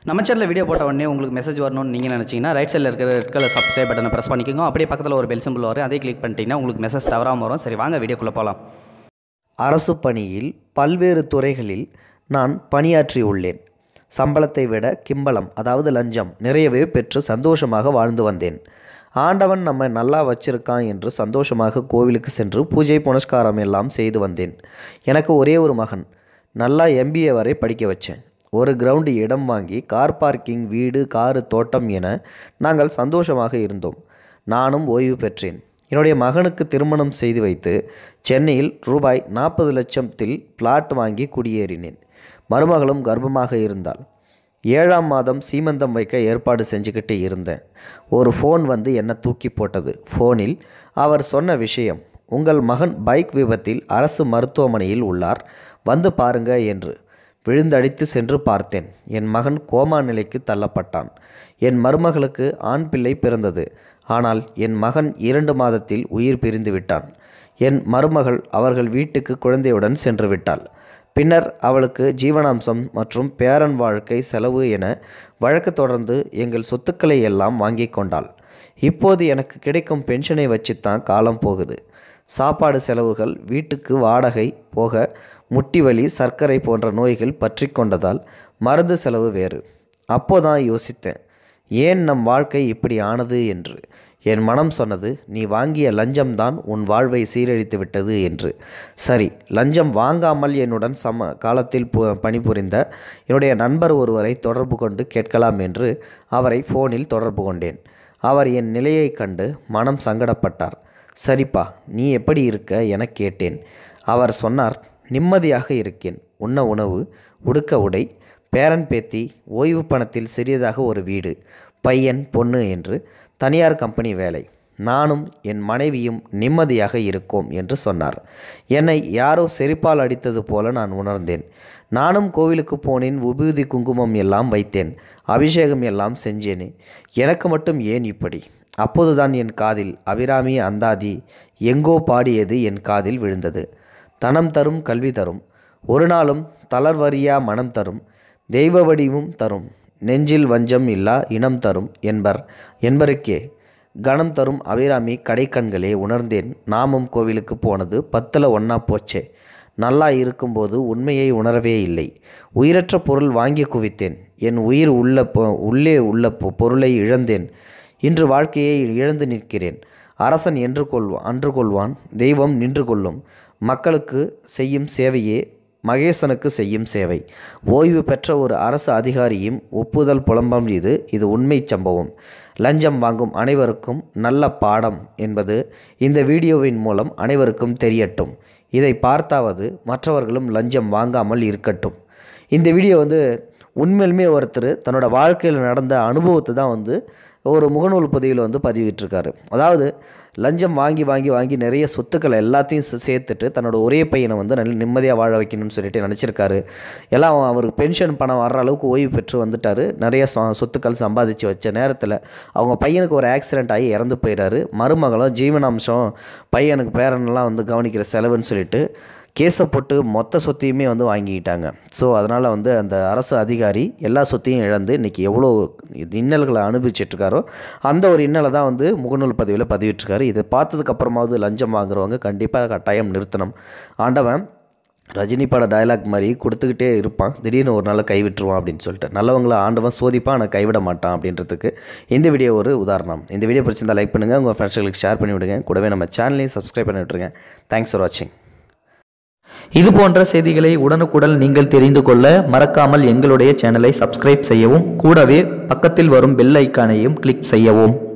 நம்ம சேனலில் வீடியோ போட்ட உடனே உங்களுக்கு மெசேஜ் வரணும்னு நீங்கள் நினச்சிங்கன்னா ரைட் சைடில் இருக்கிற ரெட் கலர் சப்ஸ்கிரைப் பட்டனை ப்ரெஸ் பண்ணிக்கோங்க அப்படியே பக்கத்தில் ஒரு பெல் சிம்பிள் வரும் அதே கிளிக் பண்ணிட்டீங்கன்னா உங்களுக்கு மெசேஜ் தவறாமல் வரும் சரி வாங்க வீடியோக்குள்ளே போகலாம் அரசு பணியில் பல்வேறு துறைகளில் நான் பணியாற்றியுள்ளேன் சம்பளத்தை விட கிம்பளம் அதாவது லஞ்சம் நிறையவே பெற்று சந்தோஷமாக வாழ்ந்து வந்தேன் ஆண்டவன் நம்மை நல்லா வச்சிருக்கான் என்று சந்தோஷமாக கோவிலுக்கு சென்று பூஜை புனஸ்காரம் எல்லாம் செய்து வந்தேன் எனக்கு ஒரே ஒரு மகன் நல்லா எம்பிஏ வரை படிக்க வச்சேன் ஒரு கிரவுண்டு இடம் வாங்கி கார் பார்க்கிங் வீடு காரு தோட்டம் என நாங்கள் சந்தோஷமாக இருந்தோம் நானும் ஓய்வு பெற்றேன் என்னுடைய மகனுக்கு திருமணம் செய்து வைத்து சென்னையில் ரூபாய் நாற்பது லட்சத்தில் பிளாட் வாங்கி குடியேறினேன் மருமகளும் கர்ப்பமாக இருந்தாள் ஏழாம் மாதம் சீமந்தம் வைக்க ஏற்பாடு செஞ்சுக்கிட்டு இருந்தேன் ஒரு ஃபோன் வந்து என்னை தூக்கி போட்டது ஃபோனில் அவர் சொன்ன விஷயம் உங்கள் மகன் பைக் விபத்தில் அரசு மருத்துவமனையில் உள்ளார் வந்து பாருங்க என்று விழுந்தடித்து சென்று பார்த்தேன் என் மகன் கோமா நிலைக்கு தள்ளப்பட்டான் என் மருமகளுக்கு ஆண் பிள்ளை பிறந்தது ஆனால் என் மகன் இரண்டு மாதத்தில் உயிர் பிரிந்து விட்டான் என் மருமகள் அவர்கள் வீட்டுக்கு குழந்தையுடன் சென்று விட்டாள் பின்னர் அவளுக்கு ஜீவனாம்சம் மற்றும் பேரன் வாழ்க்கை செலவு என வழக்கு தொடர்ந்து எங்கள் சொத்துக்களை எல்லாம் வாங்கி கொண்டாள் இப்போது எனக்கு கிடைக்கும் பென்ஷனை வச்சுத்தான் காலம் போகுது சாப்பாடு செலவுகள் வீட்டுக்கு வாடகை போக முட்டி வலி சர்க்கரை போன்ற நோய்கள் பற்றி கொண்டதால் மருந்து செலவு வேறு அப்போதான் யோசித்தேன் ஏன் நம் வாழ்க்கை இப்படி ஆனது என்று என் மனம் சொன்னது நீ வாங்கிய லஞ்சம்தான் உன் வாழ்வை சீரழித்து விட்டது என்று சரி லஞ்சம் வாங்காமல் என்னுடன் சம காலத்தில் பு பணிபுரிந்த என்னுடைய நண்பர் ஒருவரை தொடர்பு கொண்டு கேட்கலாம் என்று அவரை ஃபோனில் தொடர்பு கொண்டேன் அவர் என் நிலையை கண்டு மனம் சங்கடப்பட்டார் சரிப்பா நீ எப்படி இருக்க என கேட்டேன் அவர் சொன்னார் நிம்மதியாக இருக்கேன் உண்ண உணவு உடுக்க உடை பேரன் பேத்தி ஓய்வு பணத்தில் சிறியதாக ஒரு வீடு பையன் பொண்ணு என்று தனியார் கம்பெனி வேலை நானும் என் மனைவியும் நிம்மதியாக இருக்கோம் என்று சொன்னார் என்னை யாரோ செரிப்பால் அடித்தது போல நான் உணர்ந்தேன் நானும் கோவிலுக்கு போனேன் உபூதி குங்குமம் எல்லாம் வைத்தேன் அபிஷேகம் எல்லாம் செஞ்சேனே எனக்கு மட்டும் ஏன் இப்படி அப்போதுதான் என் காதில் அபிராமி அந்தாதி எங்கோ பாடியது என் காதில் விழுந்தது தனம் தரும் கல்வி தரும் ஒரு நாளும் தளர்வறியா மனம் தரும் தெய்வ வடிவும் தரும் நெஞ்சில் வஞ்சம் இல்லா இனம் தரும் என்பர் என்பருக்கே கணம் தரும் அபிராமி கடைக்கண்களே உணர்ந்தேன் நாமும் கோவிலுக்கு போனது பத்தில் ஒன்றா போச்சே நல்லா இருக்கும்போது உண்மையை உணரவே இல்லை உயிரற்ற பொருள் வாங்கி குவித்தேன் என் உயிர் உள்ள பொ- உள்ளே உள்ள பொ- பொருளை இழந்தேன் இன்று வாழ்க்கையை இழந்து நிற்கிறேன் அரசன் என்று கொள்வான் அன்று கொள்வான் தெய்வம் நின்று கொள்ளும் மக்களுக்கு செய்யும் சேவையே மகேசனுக்கு செய்யும் சேவை ஓய்வு பெற்ற ஒரு அரசு அதிகாரியும் ஒப்புதல் புலம்பம் இது இது உண்மை சம்பவம் லஞ்சம் வாங்கும் அனைவருக்கும் நல்ல பாடம் என்பது இந்த வீடியோவின் மூலம் அனைவருக்கும் தெரியட்டும் இதை பார்த்தாவது மற்றவர்களும் லஞ்சம் வாங்காமல் இருக்கட்டும் இந்த வீடியோ வந்து உண்மையிலுமே ஒருத்தர் தன்னோட வாழ்க்கையில் நடந்த அனுபவத்தை தான் வந்து ஒரு முகநூல் பதிவில் வந்து பதிவிட்டிருக்காரு அதாவது லஞ்சம் வாங்கி வாங்கி வாங்கி நிறைய சொத்துக்களை எல்லாத்தையும் சே- சேர்த்துட்டு தன்னோட ஒரே பையனை வந்து நல்ல நிம்மதியாக வாழ வைக்கணும்னு சொல்லிட்டு நினச்சிருக்காரு எல்லாம் அவருக்கு பென்ஷன் பணம் வர்ற அளவுக்கு ஓய்வு பெற்று வந்துட்டார் நிறைய சொ- சொத்துக்கள் சம்பாதிச்சு வச்ச நேரத்தில் அவங்க பையனுக்கு ஒரு ஆக்சிடென்ட் ஆகி இறந்து போயிடாரு மருமகளும் ஜீவனாம்சம் பையனுக்கு பேரனெல்லாம் வந்து கவனிக்கிற செலவுன்னு சொல்லிட்டு கேஸை போட்டு மொத்த சொத்தையுமே வந்து வாங்கிக்கிட்டாங்க ஸோ அதனால் வந்து அந்த அரசு அதிகாரி எல்லா சொத்தையும் இழந்து இன்றைக்கி எவ்வளோ இன்னல்களை அனுபவிச்சிட்ருக்காரோ அந்த ஒரு இன்னலை தான் வந்து முகநூல் பதிவில் பதிவிட்டிருக்காரு இதை பார்த்ததுக்கு அப்புறமாவது லஞ்சம் வாங்குறவங்க கண்டிப்பாக கட்டாயம் நிறுத்தணும் ஆண்டவன் ரஜினி பட டயலாக் மாதிரி கொடுத்துக்கிட்டே இருப்பான் திடீர்னு ஒரு நாள் கைவிட்டுருவான் அப்படின்னு சொல்லிட்டு நல்லவங்கள ஆண்டவன் சோதிப்பான் ஆனால் கைவிட மாட்டான் அப்படின்றதுக்கு இந்த வீடியோ ஒரு உதாரணம் இந்த வீடியோ பிடிச்சிருந்தா லைக் பண்ணுங்கள் உங்கள் ஃப்ரெண்ட்ஸ்களுக்கு ஷேர் பண்ணி விடுங்க கூடவே நம்ம சேனலையும் சப்ஸ்கிரைப் பண்ணி விட்டுருங்க தேங்க்ஸ் ஃபார் வாட்சிங் இது போன்ற செய்திகளை உடனுக்குடன் நீங்கள் தெரிந்து கொள்ள மறக்காமல் எங்களுடைய சேனலை சப்ஸ்கிரைப் செய்யவும் கூடவே பக்கத்தில் வரும் பெல் ஐக்கானையும் கிளிக் செய்யவும்